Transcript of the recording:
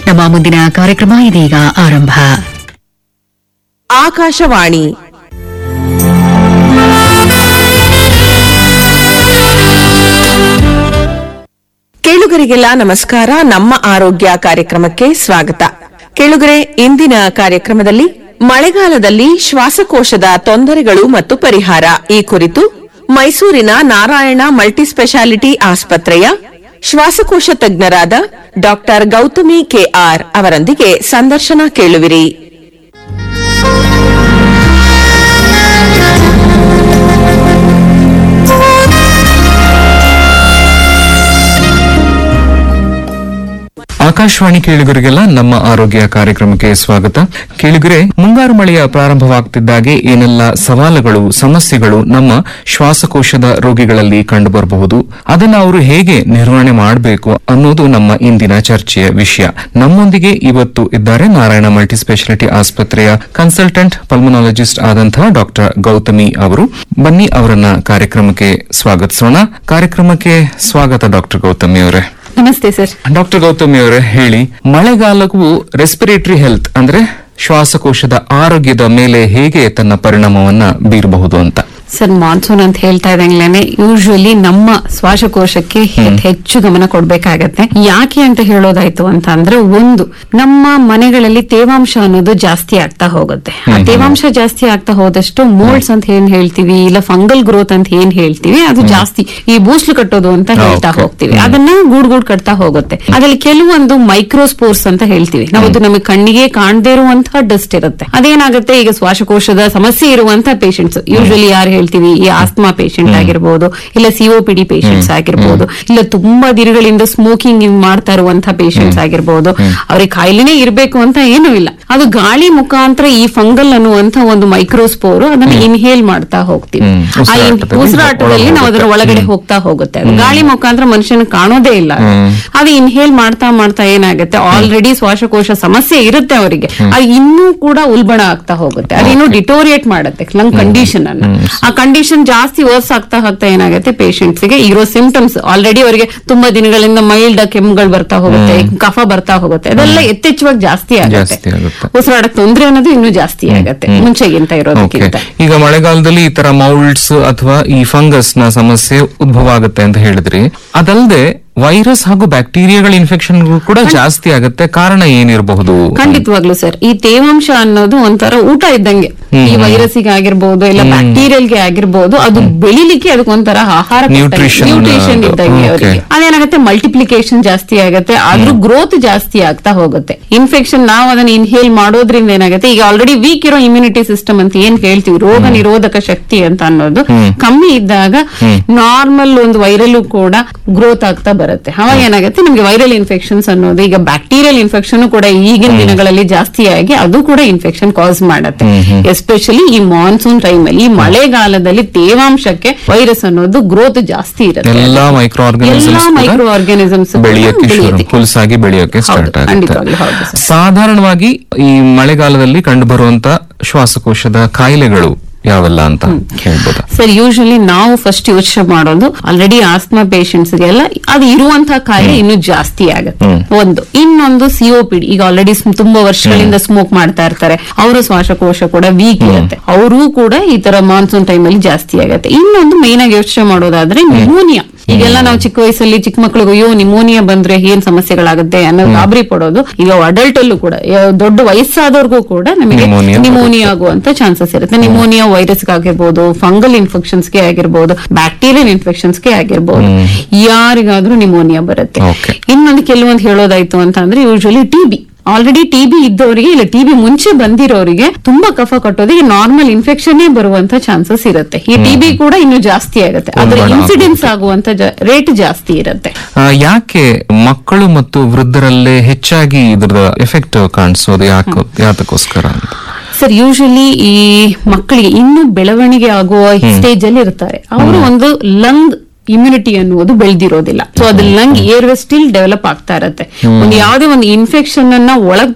ನಮ್ಮ ಮುಂದಿನ ಕಾರ್ಯಕ್ರಮ ಇದೀಗ ಆರಂಭ ಆಕಾಶವಾಣಿ ಕೇಳುಗರಿಗೆಲ್ಲ ನಮಸ್ಕಾರ ನಮ್ಮ ಆರೋಗ್ಯ ಕಾರ್ಯಕ್ರಮಕ್ಕೆ ಸ್ವಾಗತ ಕೇಳುಗರೆ ಇಂದಿನ ಕಾರ್ಯಕ್ರಮದಲ್ಲಿ ಮಳೆಗಾಲದಲ್ಲಿ ಶ್ವಾಸಕೋಶದ ತೊಂದರೆಗಳು ಮತ್ತು ಪರಿಹಾರ ಈ ಕುರಿತು ಮೈಸೂರಿನ ನಾರಾಯಣ ಮಲ್ಟಿಸ್ಪೆಷಾಲಿಟಿ ಆಸ್ಪತ್ರೆಯ ಶ್ವಾಸಕೋಶ ತಜ್ಞರಾದ ಡಾಕ್ಟರ್ ಗೌತಮಿ ಕೆಆರ್ ಅವರೊಂದಿಗೆ ಸಂದರ್ಶನ ಕೇಳುವಿರಿ ಆಕಾಶವಾಣಿ ಕೇಳುಗರಿಗೆಲ್ಲ ನಮ್ಮ ಆರೋಗ್ಯ ಕಾರ್ಯಕ್ರಮಕ್ಕೆ ಸ್ವಾಗತ ಕೇಳುಗರೆ ಮುಂಗಾರು ಮಳೆಯ ಪ್ರಾರಂಭವಾಗುತ್ತಿದ್ದಾಗೆ ಏನೆಲ್ಲ ಸವಾಲುಗಳು ಸಮಸ್ಯೆಗಳು ನಮ್ಮ ಶ್ವಾಸಕೋಶದ ರೋಗಿಗಳಲ್ಲಿ ಕಂಡುಬರಬಹುದು ಅದನ್ನ ಅವರು ಹೇಗೆ ನಿರ್ವಹಣೆ ಮಾಡಬೇಕು ಅನ್ನೋದು ನಮ್ಮ ಇಂದಿನ ಚರ್ಚೆಯ ವಿಷಯ ನಮ್ಮೊಂದಿಗೆ ಇವತ್ತು ಇದ್ದಾರೆ ನಾರಾಯಣ ಮಲ್ಟಿಸ್ಪೆಷಾಲಿಟಿ ಆಸ್ಪತ್ರೆಯ ಕನ್ಸಲ್ಟೆಂಟ್ ಪಲ್ಮನಾಲಜಿಸ್ಟ್ ಆದಂತಹ ಡಾಕ್ಟರ್ ಗೌತಮಿ ಅವರು ಬನ್ನಿ ಅವರನ್ನ ಕಾರ್ಯಕ್ರಮಕ್ಕೆ ಸ್ವಾಗತಿಸೋಣ ಕಾರ್ಯಕ್ರಮಕ್ಕೆ ಸ್ವಾಗತ ಡಾಕ್ಟರ್ ಗೌತಮಿ ಅವರೇ ನಮಸ್ತೆ ಸರ್ ಡಾಕ್ಟರ್ ಗೌತಮಿ ಅವರೇ ಹೇಳಿ ಮಳೆಗಾಲವು ರೆಸ್ಪಿರೇಟರಿ ಹೆಲ್ತ್ ಅಂದ್ರೆ ಶ್ವಾಸಕೋಶದ ಆರೋಗ್ಯದ ಮೇಲೆ ಹೇಗೆ ತನ್ನ ಪರಿಣಾಮವನ್ನ ಬೀರಬಹುದು ಅಂತ ಸರ್ ಮಾನ್ಸೂನ್ ಅಂತ ಹೇಳ್ತಾ ಇದ್ದಂಗ್ಲೇನೆ ಯೂಶುವಲಿ ನಮ್ಮ ಶ್ವಾಸಕೋಶಕ್ಕೆ ಹೆ- ಹೆಚ್ಚು ಗಮನ ಕೊಡ್ಬೇಕಾಗತ್ತೆ ಯಾಕೆ ಅಂತ ಹೇಳೋದಾಯ್ತು ಅಂತ ಅಂದ್ರೆ ಒಂದು ನಮ್ಮ ಮನೆಗಳಲ್ಲಿ ತೇವಾಂಶ ಅನ್ನೋದು ಜಾಸ್ತಿ ಆಗ್ತಾ ಹೋಗುತ್ತೆ ಆ ತೇವಾಂಶ ಜಾಸ್ತಿ ಆಗ್ತಾ ಹೋದಷ್ಟು ಮೋಲ್ಡ್ಸ್ ಅಂತ ಏನ್ ಹೇಳ್ತೀವಿ ಇಲ್ಲ ಫಂಗಲ್ ಗ್ರೋತ್ ಅಂತ ಏನ್ ಹೇಳ್ತೀವಿ ಅದು ಜಾಸ್ತಿ ಈ ಬೂಸ್ಲು ಕಟ್ಟೋದು ಅಂತ ಹೇಳ್ತಾ Okay. ಹೋಗ್ತೀವಿ ಅದನ್ನ ಗೂಡ್ ಗೂಡ್ ಕಟ್ತಾ ಹೋಗುತ್ತೆ ಅದ್ರಲ್ಲಿ ಕೆಲವೊಂದು ಮೈಕ್ರೋಸ್ಪೋರ್ಸ್ ಅಂತ ಹೇಳ್ತೀವಿ ನಾವು ಅದು ನಮಗೆ ಕಣ್ಣಿಗೆ ಕಾಣದೇ ಇರುವಂತಹ ಡಸ್ಟ್ ಇರುತ್ತೆ ಅದೇನಾಗುತ್ತೆ ಈಗ ಶ್ವಾಸಕೋಶದ ಸಮಸ್ಯೆ ಇರುವಂತಹ ಪೇಷಂಟ್ಸ್ ಯೂಶಲಿ ಯಾರು ಹೇಳ್ತೀವಿ ಈ ಆಸ್ಮಾ ಪೇಷಂಟ್ ಆಗಿರ್ಬೋದು ಇಲ್ಲ ಸಿಒಪಿಡಿ ಪೇಷಂಟ್ಸ್ ಆಗಿರ್ಬೋದು ಇಲ್ಲ ತುಂಬಾ ದಿನಗಳಿಂದ ಸ್ಮೋಕಿಂಗ್ ಮಾಡ್ತಾ ಇರುವಂತಹ ಪೇಷಂಟ್ಸ್ ಆಗಿರ್ಬೋದು ಅವ್ರಿಗೆ ಕಾಯಿಲೆನೇ ಇರಬೇಕು ಅಂತ ಏನೂ ಇಲ್ಲ ಅದು ಗಾಳಿ ಮುಖಾಂತರ ಈ ಫಂಗಲ್ ಅನ್ನುವಂತ ಒಂದು ಮೈಕ್ರೋಸ್ಪೋರ್ ಅದನ್ನ ಇನ್ಹೇಲ್ ಮಾಡ್ತಾ ಹೋಗ್ತೀವಿ ಹ್ಮ್. ಆ ಇನ್- ಉಸಿರಾಟದಲ್ಲಿ ಉಸಿರಾಟದಲ್ಲಿ ನಾವು ಅದರ ಒಳಗೆ ಒಳಗಡೆ ಹೋಗ್ತಾ ಹೋಗುತ್ತೆ ಅದು ಗಾಳಿ ಮುಖಾಂತರ ಮನುಷ್ಯನ ಕಾಣೋದೇ ಇಲ್ಲ ಅದು. ಅದು ಇನ್ಹೇಲ್ ಮಾಡ್ತಾ ಮಾಡ್ತಾ ಏನಾಗುತ್ತೆ ಆಲ್ರೆಡಿ ಶ್ವಾಸಕೋಶ ಸಮಸ್ಯೆ ಇರುತ್ತೆ ಅವರಿಗೆ ಅದು ಇನ್ನೂ ಕೂಡ ಉಲ್ಬಣ ಆಗ್ತಾ ಹೋಗುತ್ತೆ ಅದು ಇನ್ನೂ ಡಿಟೋರಿಯೇಟ್ ಮಾಡುತ್ತೆ ಲಂಗ್ ಕಂಡೀಷನ್ ಅನ್ನ ಆ ಕಂಡೀಷನ್ ಜಾಸ್ತಿ ವರ್ಸ್ ಆಗ್ತಾ ಆಗ್ತಾ ಏನಾಗುತ್ತೆ ಪೇಷಂಟ್ಸ್ ಗೆ ಇರೋ ಸಿಂಪ್ಟಮ್ಸ್ ಆಲ್ರೆಡಿ ಅವರಿಗೆ ತುಂಬಾ ದಿನಗಳಿಂದ ಮೈಲ್ಡ್ ಕೆಮ್ಮುಗಳು ಬರ್ತಾ ಹೋಗುತ್ತೆ ಕಫ ಬರ್ತಾ ಹೋಗುತ್ತೆ ಅದೆಲ್ಲ ಯಥೇಚ್ಛವಾಗಿ ಜಾಸ್ತಿ ಆಗುತ್ತೆ ಜಾಸ್ತಿ ಆಗುತ್ತೆ. ಉಸಿರಾಡಕ್ ತೊಂದ್ರೆ ಅನ್ನೋದು ಇನ್ನೂ ಜಾಸ್ತಿ ಆಗುತ್ತೆ ಮುಂಚೆಗಿಂತ ಓಕೆ ಇರೋದಕ್ಕಿಂತ ಈಗ ಮಳೆಗಾಲದಲ್ಲಿ ಈ ತರ ಮೌಲ್ಡ್ಸ್ ಅಥವಾ ಈ ಫಂಗಸ್ ನ ಸಮಸ್ಯೆ ಉದ್ಭವ ಆಗುತ್ತೆ ಅಂತ ಹೇಳಿದ್ರಿ ಅದಲ್ಲದೆ ವೈರಸ್ ಹಾಗೂ ಬ್ಯಾಕ್ಟೀರಿಯಾಗಳ ಇನ್ಫೆಕ್ಷನ್ ಕೂಡ ಜಾಸ್ತಿ ಆಗುತ್ತೆ ಕಾರಣ ಏನಿರಬಹುದು ಖಂಡಿತವಾಗ್ಲು ಸರ್ ಈ ತೇವಾಂಶ ಅನ್ನೋದು ಒಂಥರ ಊಟ ಇದ್ದಂಗೆ ಈ ವೈರಸ್ಗೆ ಆಗಿರ್ಬೋದು ಇಲ್ಲ ಬ್ಯಾಕ್ಟೀರಿಯಲ್ಗೆ ಆಗಿರ್ಬೋದು ಅದು ಬೆಳಿಲಿಕ್ಕೆ ಅದಕ್ಕೆ ಒಂಥರ ಆಹಾರ Nutrition ನ್ಯೂಟ್ರಿಷನ್ ಅದು. ಇದ್ದಂಗೆ Okay. ಅವರಿಗೆ ಅದೇನಾಗುತ್ತೆ ಮಲ್ಟಿಪ್ಲಿಕೇಶನ್ ಜಾಸ್ತಿ ಆಗುತ್ತೆ ಆದ್ರೂ ಗ್ರೋತ್ ಜಾಸ್ತಿ ಆಗ್ತಾ ಹೋಗುತ್ತೆ ಇನ್ಫೆಕ್ಷನ್ ನಾವು ಅದನ್ನ ಇನ್ಹೇಲ್ ಮಾಡೋದ್ರಿಂದ ಏನಾಗುತ್ತೆ ಈಗ ಆಲ್ರೆಡಿ ವೀಕ್ ಇರೋ ಇಮ್ಯುನಿಟಿ ಸಿಸ್ಟಮ್ ಅಂತ ಏನ್ ಹೇಳ್ತೀವಿ ರೋಗ ನಿರೋಧಕ ಶಕ್ತಿ ಅಂತ ಅನ್ನೋದು ಕಮ್ಮಿ ಇದ್ದಾಗ ನಾರ್ಮಲ್ ಒಂದು ವೈರಲ್ ಕೂಡ ಗ್ರೋತ್ ಆಗ್ತಾ ಬರುತ್ತೆ ಅವಾಗ ಏನಾಗುತ್ತೆ ನಮ್ಗೆ ವೈರಲ್ ಇನ್ಫೆಕ್ಷನ್ಸ್ ಅನ್ನೋದು ಈಗ ಬ್ಯಾಕ್ಟೀರಿಯಲ್ ಇನ್ಫೆಕ್ಷನ್ ಕೂಡ ಈಗಿನ ದಿನಗಳಲ್ಲಿ ಜಾಸ್ತಿ ಆಗಿ ಅದು ಕೂಡ ಇನ್ಫೆಕ್ಷನ್ ಕಾಸ್ ಮಾಡುತ್ತೆ ಎಸ್ಪೆಷಲಿ ಈ ಮಾನ್ಸೂನ್ ಟೈಮ್ ಅಲ್ಲಿ ಈ ಮಳೆಗಾಲದಲ್ಲಿ ತೇವಾಂಶಕ್ಕೆ ವೈರಸ್ ಅನ್ನೋದು ಗ್ರೋತ್ ಜಾಸ್ತಿ ಇರುತ್ತೆ ಎಲ್ಲಾ ಮೈಕ್ರೋ ಎಲ್ಲಾ ಮೈಕ್ರೋ ಆರ್ಗಾನಿಸಮ್ಸ್ ಬೆಳೆಯಕ್ಕೆ ಶುರು ಹುಲ್ಸಾಗಿ ಬೆಳೆಯೋಕೆ ಸ್ಟಾರ್ಟ್ ಆಗುತ್ತೆ ಖಂಡಿತವಾಗ್ಲೂ ಹೌದು ಸರ್. ಸಾಧಾರಣವಾಗಿ ಈ ಮಳೆಗಾಲದಲ್ಲಿ ಕಂಡುಬರುವಂತ ಶ್ವಾಸಕೋಶದ ಕಾಯಿಲೆಗಳು ಯಾವೆಲ್ಲ ಅಂತ ಹೇಳ್ಬೋದಾ ಸರ್ ಯೂಶಲಿ ನಾವು ಫಸ್ಟ್ ಯೋಚನೆ ಮಾಡೋದು ಆಲ್ರೆಡಿ ಆಸ್ಮಾ ಪೇಷಂಟ್ಸ್ ಗೆಲ್ಲ ಅದು ಇರುವಂತಹ ಕಾಯಿಲೆ ಇನ್ನೂ ಜಾಸ್ತಿ ಆಗುತ್ತೆ ಒಂದು ಇನ್ನೊಂದು ಸಿಒಪಿಡಿ ಈಗ ಆಲ್ರೆಡಿ ತುಂಬಾ ವರ್ಷಗಳಿಂದ ಸ್ಮೋಕ್ ಮಾಡ್ತಾ ಇರ್ತಾರೆ ಅವರ ಶ್ವಾಸಕೋಶ ಕೂಡ ವೀಕ್ ಇರುತ್ತೆ ಅವರು ಕೂಡ ಈ ತರ ಮಾನ್ಸೂನ್ ಟೈಮ್ ಅಲ್ಲಿ ಜಾಸ್ತಿ ಆಗುತ್ತೆ ಇನ್ನೊಂದು ಮೇನ್ ಆಗಿ ಯೋಚನೆ ಮಾಡೋದಾದ್ರೆ ನಿಮೋನಿಯಾ ಈಗೆಲ್ಲ ನಾವು ಚಿಕ್ಕ ವಯಸ್ಸಲ್ಲಿ ಚಿಕ್ಕ ಮಕ್ಕಳಿಗೆ ಅಯ್ಯೋ ನಿಮೋನಿಯಾ ಬಂದ್ರೆ ಏನ್ ಸಮಸ್ಯೆಗಳಾಗುತ್ತೆ ಅನ್ನೋ ಗಾಬರಿ ಪಡೋದು ಈಗ ಅಡಲ್ಟ್ ಅಲ್ಲೂ ಕೂಡ ಯಾವ- ದೊಡ್ಡ ವಯಸ್ಸಾದವ್ರಿಗೂ ಕೂಡ ನಮಗೆ Pneumonia ನಿಮೋನಿಯಾ ಆಗುವಂತ ಚಾನ್ಸಸ್ ಇರುತ್ತೆ ನಿಮೋನಿಯಾ ವೈರಸ್ ಆಗಿರ್ಬೋದು ಫಂಗಲ್ ಇನ್ಫೆಕ್ಷನ್ಸ್ ಗೆ ಆಗಿರ್ಬೋದು ಬ್ಯಾಕ್ಟೀರಿಯಲ್ ಇನ್ಫೆಕ್ಷನ್ಸ್ ಗೆ ಆಗಿರ್ಬೋದು ಯಾರಿಗಾದ್ರೂ ನಿಮೋನಿಯಾ ಬರುತ್ತೆ Okay. ಇನ್ನೊಂದು ಕೆಲವೊಂದು ಹೇಳೋದಾಯ್ತು ಅಂತ ಅಂದ್ರೆ ಯೂಶಲಿ ಟಿಬಿ ಆಲ್ರೆಡಿ ಟಿಬಿ ಇದ್ದವರಿಗೆ ಇಲ್ಲ ಟಿಬಿ ಮುಂಚೆ ಬಂದಿರೋರಿಗೆ ತುಂಬಾ ಕಫ ಕಟ್ಟೋದಿಗೆ ನಾರ್ಮಲ್ ಇನ್ಫೆಕ್ಷನ್ ಬರುವಂತ ಚಾನ್ಸಸ್ ಇರುತ್ತೆ ಈ ಟಿಬಿ ಕೂಡ ಇನ್ನು ಜಾಸ್ತಿ ಆಗುತ್ತೆ ಅದ್ರ ಉಲ್ಬಣ ಇನ್ಸಿಡೆನ್ಸ್ ಆಗುವಂತ ರೇಟ್ ಜಾಸ್ತಿ ಇರುತ್ತೆ ಆ, ಯಾಕೆ ಮಕ್ಕಳು ಮತ್ತು ವೃದ್ಧರಲ್ಲೇ ಹೆಚ್ಚಾಗಿ ಇದ್ರದ ಎಫೆಕ್ಟ್ ಕಾಣಿಸೋದು ಯಾಕೆ ಯಾತಕ್ಕೋಸ್ಕರ ಅಂತ ಸರ್ ಯೂಶಲಿ ಈ ಮಕ್ಕಳಿಗೆ ಇನ್ನು ಬೆಳವಣಿಗೆ ಆಗುವ ಸ್ಟೇಜ್ ಅಲ್ಲಿ ಇರ್ತಾರೆ ಅವರು ಒಂದು ಲಂಗ್ ಇಮ್ಯುನಿಟಿ ಅನ್ನುವುದು ಬೆಳೆದಿರೋದಿಲ್ಲ ಸೊ ಅದು ಲಂಗ್ ಏರ್ವೆ ಸ್ಟಿಲ್ ಡೆವಲಪ್ ಆಗ್ತಾ ಇರತ್ತೆ ಒಂದು ಯಾವುದೇ ಒಂದು ಇನ್ಫೆಕ್ಷನ್ ಅನ್ನ ಒಳಗ್